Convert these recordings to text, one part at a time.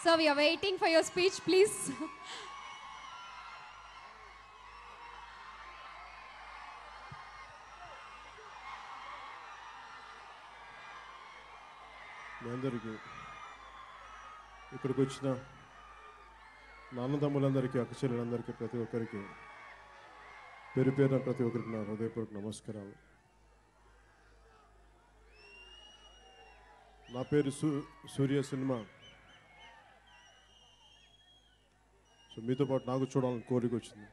So we are waiting for your speech, please. మీ అందరికీ ఇక్కడికి వచ్చిన నా అన్నదమ్ములందరికీ అక్కచెల్లెలందరికీ ప్రతి ఒక్కరికి పేరు పేరున ప్రతి ఒక్కరికి నా హృదయపూర్వక నమస్కారాలు నా పేరు సూ సూర్య సినిమా సో మీతో పాటు నాకు చూడాలని కోరిక వచ్చింది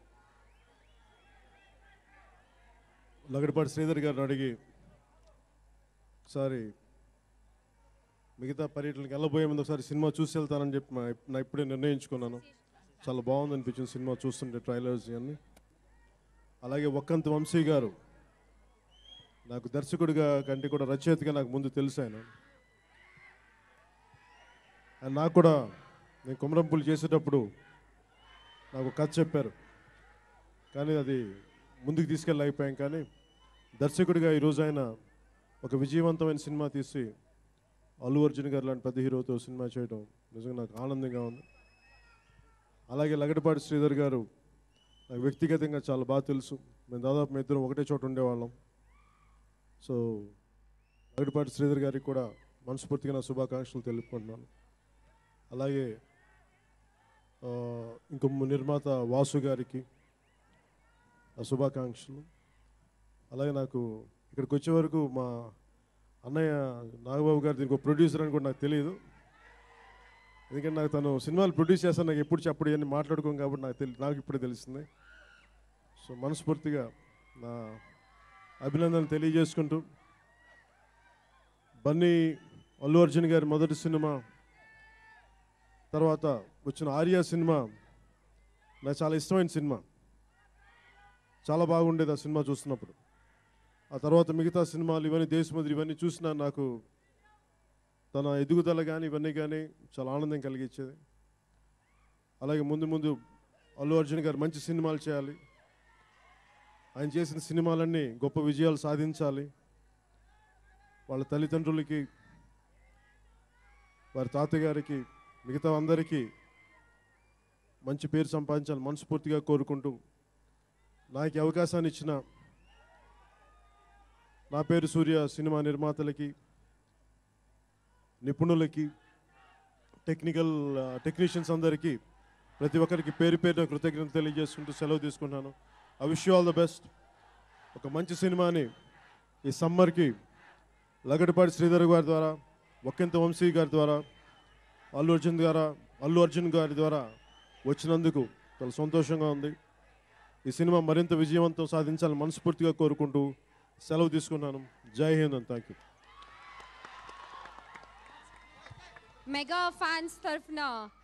లగడపాటి శ్రీధర్ గారిని అడిగి ఒకసారి మిగతా పర్యటనకి వెళ్ళబోయే ముందు ఒకసారి సినిమా చూసి వెళ్తానని చెప్పి మా- నా ఇప్పుడే నిర్ణయించుకున్నాను చాలా బాగుంది అనిపించింది సినిమా చూస్తుంటే ట్రైలర్స్ ఇవన్నీ అలాగే ఒక్కంత వంశీ గారు నాకు దర్శకుడిగా కంటే కూడా రచయితగా నాకు ముందు తెలుసు ఆయన ఆయన నాకు కూడా నేను కుమరంపులు చేసేటప్పుడు నాకు ఒక కథ చెప్పారు కానీ అది ముందుకు తీసుకెళ్ళలేకపోయాం కానీ దర్శకుడిగా ఈరోజు ఆయన ఒక విజయవంతమైన సినిమా తీసి అల్లు అర్జున్ గారు లాంటి పెద్ద హీరోతో సినిమా చేయడం నిజంగా నాకు ఆనందంగా ఉంది అలాగే లగడపాటి శ్రీధర్ గారు నాకు వ్యక్తిగతంగా చాలా బాగా తెలుసు మేము దాదాపు మేము ఇద్దరం ఒకటే చోట ఉండేవాళ్ళం సో లగడపాటి శ్రీధర్ గారికి కూడా మనస్ఫూర్తిగా నా శుభాకాంక్షలు తెలుపుకుంటున్నాను అలాగే ఆ, ఇంకో నిర్మాత వాసు గారికి నా శుభాకాంక్షలు అలాగే నాకు ఇక్కడికి వచ్చే వరకు మా అన్నయ్య నాగబాబు గారు దీనికి ఒక ప్రొడ్యూసర్ అని కూడా నాకు తెలియదు ఎందుకంటే నాకు తను సినిమాలు ప్రొడ్యూస్ చేస్తాను నాకు ఎప్పుడు చెప్పడు ఇవన్నీ మాట్లాడుకోం కాబట్టి నాకు తెలి నాకు ఇప్పుడే తెలిసింది సో మనస్ఫూర్తిగా నా అభినందనలు తెలియజేసుకుంటూ బన్నీ అల్లు అర్జున్ గారి మొదటి సినిమా తర్వాత వచ్చిన ఆర్య సినిమా నాకు చాలా ఇష్టమైన సినిమా చాలా బాగుండేది ఆ సినిమా చూస్తున్నప్పుడు ఆ తర్వాత మిగతా సినిమాలు ఇవన్నీ దేశముద్రి ఇవన్నీ చూసినా నాకు తన ఎదుగుదల కానీ ఇవన్నీ కానీ చాలా ఆనందం కలిగించేది అలాగే ముందు ముందు అల్లు అర్జున్ గారు మంచి సినిమాలు చేయాలి ఆయన చేసిన సినిమాలన్నీ గొప్ప విజయాలు సాధించాలి వాళ్ళ తల్లిదండ్రులకి వారి తాతగారికి మిగతా అందరికీ మంచి పేరు సంపాదించాలని మనస్ఫూర్తిగా కోరుకుంటూ నాకు ఈ అవకాశాన్ని ఇచ్చిన నా పేరు సూర్య సినిమా నిర్మాతలకి నిపుణులకి టెక్నికల్ టెక్నీషియన్స్ అందరికీ ప్రతి ఒక్కరికి పేరు పేరున కృతజ్ఞత తెలియజేసుకుంటూ సెలవు తీసుకుంటున్నాను I wish all the best ఒక మంచి సినిమాని ఈ సమ్మర్కి లగడపాటి శ్రీధర్ గారి ద్వారా ఒక్కింత వంశీ గారి ద్వారా అల్లు అర్జున్ ద్వారా అల్లు అర్జున్ గారి ద్వారా వచ్చినందుకు చాలా సంతోషంగా ఉంది ఈ సినిమా మరింత విజయవంతం సాధించాలని మనస్ఫూర్తిగా కోరుకుంటూ సెలవు తీసుకున్నాను Jai Hind and thank you mega fans తరఫున